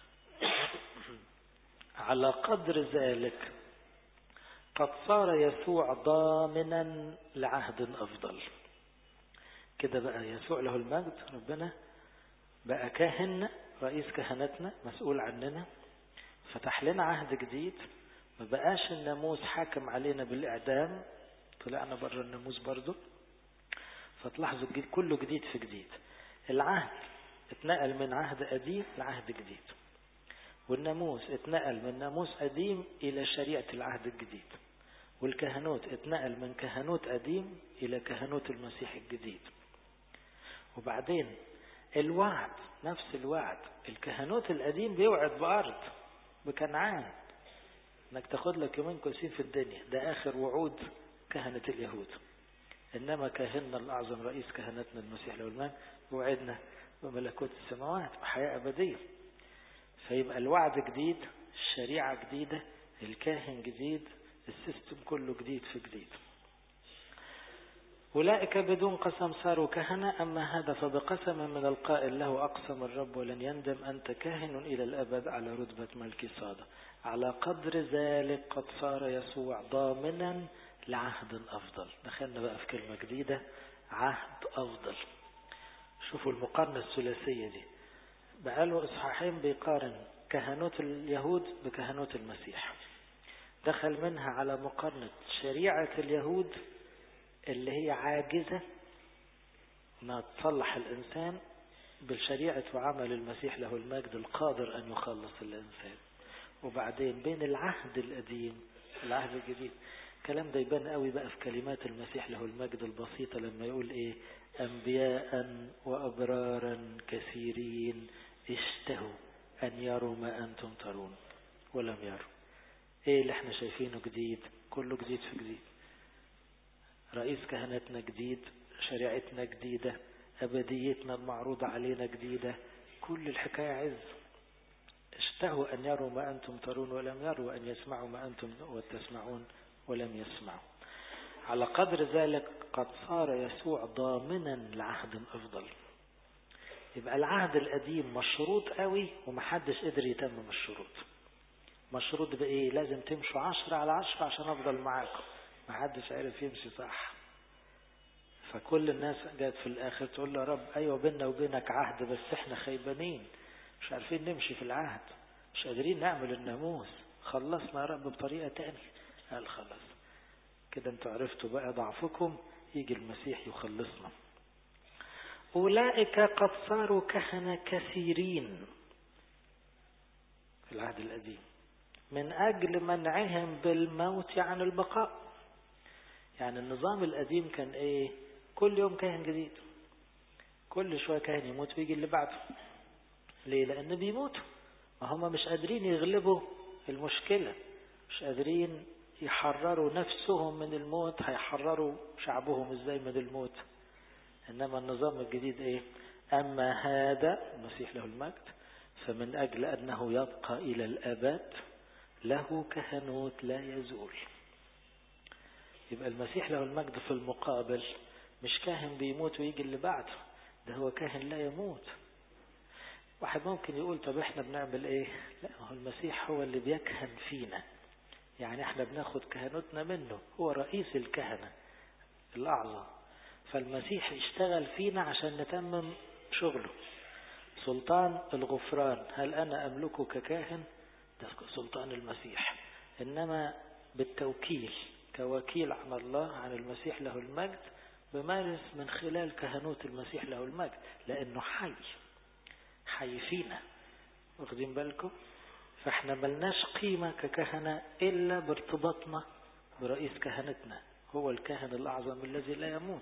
على قدر ذلك قد صار يسوع ضامنا لعهد أفضل كده بقى يسوع له المجد ربنا بقى كاهن رئيس كهنتنا مسؤول عننا فتح لنا عهد جديد ما بقاش الناموس حاكم علينا بالإعدام طلعنا بره الناموس برضه فتلاحظوا الجديد كله جديد في جديد العهد اتنقل من عهد قديم لعهد جديد والناموس اتنقل من ناموس قديم إلى شريعة العهد الجديد والكهنوت اتنقل من كهنوت قديم إلى كهنوت المسيح الجديد وبعدين الوعد نفس الوعد الكهنوت القديم بيوعد بأرض بكنعان انك تاخد لك يومين كويسين في الدنيا ده اخر وعود كهنة اليهود انما كاهننا الاعظم رئيس كهنتنا المسيح له المجد وعدنا بملكوت السماوات وحياة ابدية فيبقى الوعد جديد الشريعة جديدة الكاهن جديد السيستم كله جديد في جديد أولئك بدون قسم صاروا كهنة أما هذا فبقسم من القائل له أقسم الرب ولن يندم أنت كاهن إلى الأبد على رتبة ملك صادق على قدر ذلك قد صار يسوع ضامنا لعهد أفضل دخلنا بقى في كلمة جديدة عهد أفضل شوفوا المقارنة الثلاثية دي بقاله إصحاحين بيقارن كهنوت اليهود بكهنوت المسيح دخل منها على مقارنة شريعة اليهود اللي هي عاجزة ما تصلح الإنسان بالشريعة وعمل المسيح له المجد القادر أن يخلص الإنسان وبعدين بين العهد القديم العهد الجديد الكلام ده يبان قوي بقى في كلمات المسيح له المجد البسيطة لما يقول ايه أنبياء وأبرارا كثيرين اشتهوا أن يروا ما أنتم ترون ولم يروا ايه اللي احنا شايفينه جديد كله جديد في جديد رئيس كهنتنا جديد شريعتنا جديدة أبديتنا المعروضة علينا جديدة كل الحكاية عز اشتهوا أن يروا ما أنتم ترون ولم يروا وأن يسمعوا ما أنتم وتسمعون ولم يسمعوا على قدر ذلك قد صار يسوع ضامنا لعهد أفضل يبقى العهد القديم مشروط قوي ومحدش قدر يتمم الشروط مشروط بإيه لازم تمشوا عشرة على عشرة عشان أفضل معاكم محدش عرف يمشي صح فكل الناس جت في الآخر تقول له يا رب أيوة بيننا وبينك عهد بس احنا خيبانين مش عارفين نمشي في العهد مش قادرين نعمل الناموس خلصنا يا رب بطريقة تانية قال خلاص كده انتوا عرفتوا بقى ضعفكم يجي المسيح يخلصنا أولئك قد صاروا كهنة كثيرين في العهد القديم من أجل منعهم بالموت عن البقاء يعني النظام القديم كان إيه كل يوم كاهن جديد كل شوية كاهن يموت ويجي اللي بعده ليه لأن بيموتوا ما هم مش قادرين يغلبوا المشكلة مش قادرين يحرروا نفسهم من الموت هيحرروا شعبهم ازاي من الموت انما النظام الجديد ايه اما هذا المسيح له المجد فمن اجل انه يبقى الى الابد له كهنوت لا يزول يبقى المسيح له المجد في المقابل مش كاهن بيموت ويجي اللي بعده ده هو كاهن لا يموت واحد ممكن يقول طب احنا بنعمل ايه لا هو المسيح هو اللي بيكهن فينا يعني احنا بناخد كهنوتنا منه هو رئيس الكهنة الأعظم فالمسيح اشتغل فينا عشان نتمم شغله سلطان الغفران هل أنا أملكه ككاهن ده سلطان المسيح إنما بالتوكيل كوكيل عن الله عن المسيح له المجد بمارس من خلال كهنوت المسيح له المجد لأنه حي حي فينا واخدين بالكم فاحنا ملناش قيمة ككهنة إلا بارتباطنا برئيس كهنتنا هو الكاهن الأعظم الذي لا يموت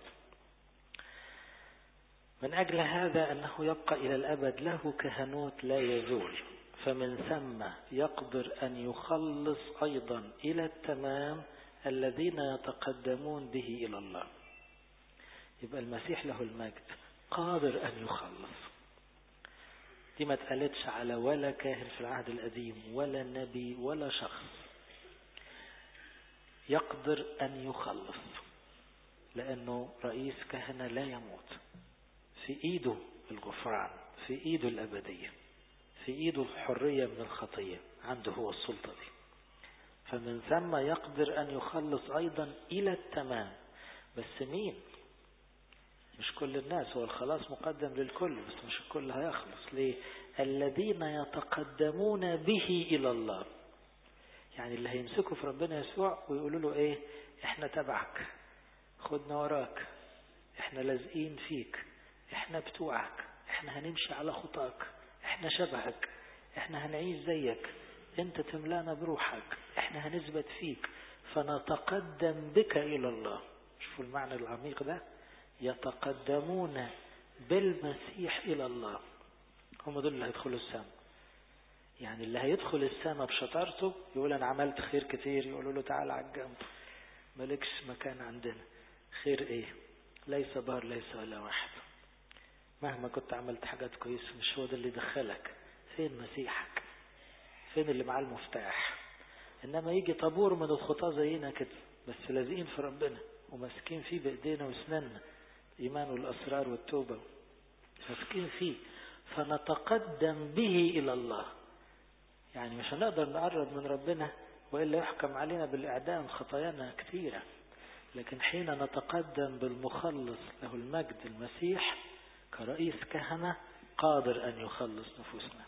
من أجل هذا أنه يبقى إلى الأبد له كهنوت لا يزول فمن ثم يقدر أن يخلص أيضا إلى التمام الذين يتقدمون به إلى الله يبقى المسيح له المجد قادر أن يخلص دي ما اتقالتش على ولا كاهن في العهد القديم ولا نبي ولا شخص يقدر أن يخلص لأنه رئيس كهنة لا يموت في إيده الغفران في إيده الأبدية في إيده الحرية من الخطية عنده هو السلطة دي فمن ثم يقدر أن يخلص أيضا إلى التمام بس مين مش كل الناس هو الخلاص مقدم للكل بس مش الكل هيخلص ليه الذين يتقدمون به إلى الله يعني اللي هيمسكوا في ربنا يسوع ويقولوا له ايه احنا تبعك خدنا وراك احنا لازقين فيك احنا بتوعك احنا هنمشي على خطاك احنا شبهك احنا هنعيش زيك انت تملانا بروحك احنا هنثبت فيك فنتقدم بك الى الله شوفوا المعنى العميق ده يتقدمون بالمسيح الى الله هم دول اللي هيدخلوا السماء يعني اللي هيدخل السماء بشطارته يقول انا عملت خير كتير يقولوا له تعال على الجنب مالكش مكان عندنا خير ايه ليس بار ليس ولا واحد مهما كنت عملت حاجات كويسة مش هو ده اللي دخلك فين مسيحك فين اللي معاه المفتاح انما يجي طابور من الخطاة زينا كده بس لازقين في ربنا وماسكين فيه بايدينا واسناننا الايمان والاسرار والتوبة ماسكين فيه فنتقدم به الى الله يعني مش هنقدر نقرب من ربنا وإلا يحكم علينا بالإعدام خطايانا كثيرة لكن حين نتقدم بالمخلص له المجد المسيح كرئيس كهنة قادر أن يخلص نفوسنا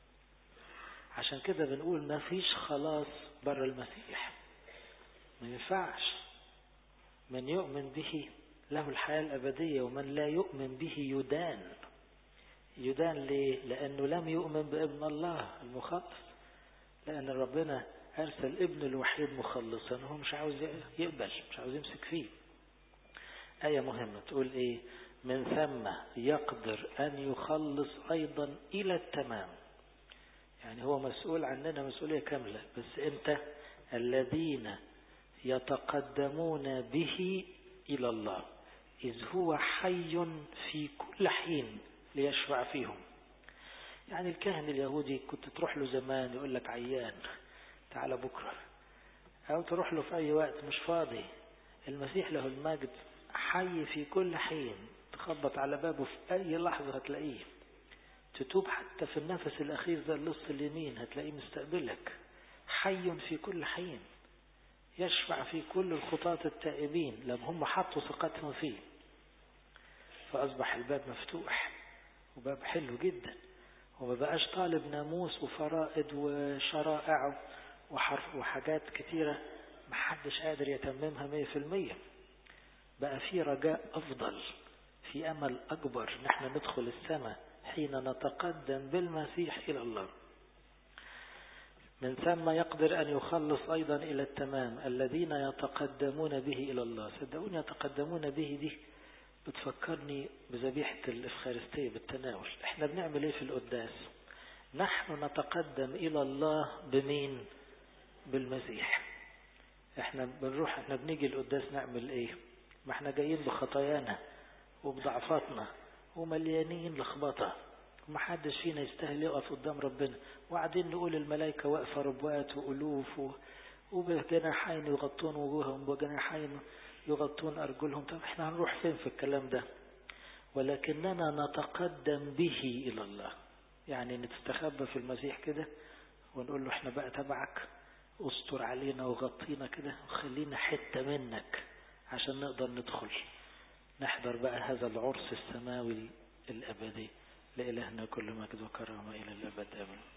عشان كده بنقول ما فيش خلاص بره المسيح ما ينفعش من يؤمن به له الحياة الأبدية ومن لا يؤمن به يدان يدان ليه؟ لأنه لم يؤمن بابن الله المخلص لأن ربنا أرسل ابن الوحيد مخلصا هو مش عاوز يقبل مش عاوز يمسك فيه آية مهمة تقول إيه من ثم يقدر أن يخلص أيضا إلى التمام يعني هو مسؤول عننا مسؤولية كاملة بس أنت الذين يتقدمون به إلى الله إذ هو حي في كل حين ليشفع فيهم يعني الكاهن اليهودي كنت تروح له زمان يقول لك عيان تعال بكرة أو تروح له في أي وقت مش فاضي المسيح له المجد حي في كل حين تخبط على بابه في أي لحظة هتلاقيه تتوب حتى في النفس الأخير ده اللص اليمين هتلاقيه مستقبلك حي في كل حين يشفع في كل الخطاة التائبين لما هم حطوا ثقتهم فيه فأصبح الباب مفتوح وباب حلو جدا وما بقاش طالب ناموس وفرائض وشرائع وحرف وحاجات كتيرة محدش قادر يتممها مية في المية بقى في رجاء أفضل في أمل أكبر نحن ندخل السماء حين نتقدم بالمسيح إلى الله من ثم يقدر أن يخلص أيضا إلى التمام الذين يتقدمون به إلى الله صدقوني يتقدمون به دي بتفكرني بذبيحة الإفخارستية بالتناول احنا بنعمل ايه في القداس نحن نتقدم إلى الله بمين بالمسيح احنا بنروح احنا بنيجي القداس نعمل ايه ما احنا جايين بخطايانا وبضعفاتنا ومليانين لخبطة ومحدش فينا يستاهل يقف قدام ربنا وقاعدين نقول الملائكة واقفة ربوات وألوف و... وبجناحين يغطون وجوههم وجناحين يغطون أرجلهم طب احنا هنروح فين في الكلام ده ولكننا نتقدم به إلى الله يعني نتستخبى في المسيح كده ونقول له احنا بقى تبعك استر علينا وغطينا كده وخلينا حتة منك عشان نقدر ندخل نحضر بقى هذا العرس السماوي الأبدي لإلهنا كل مجد وكرامة إلى الأبد آمين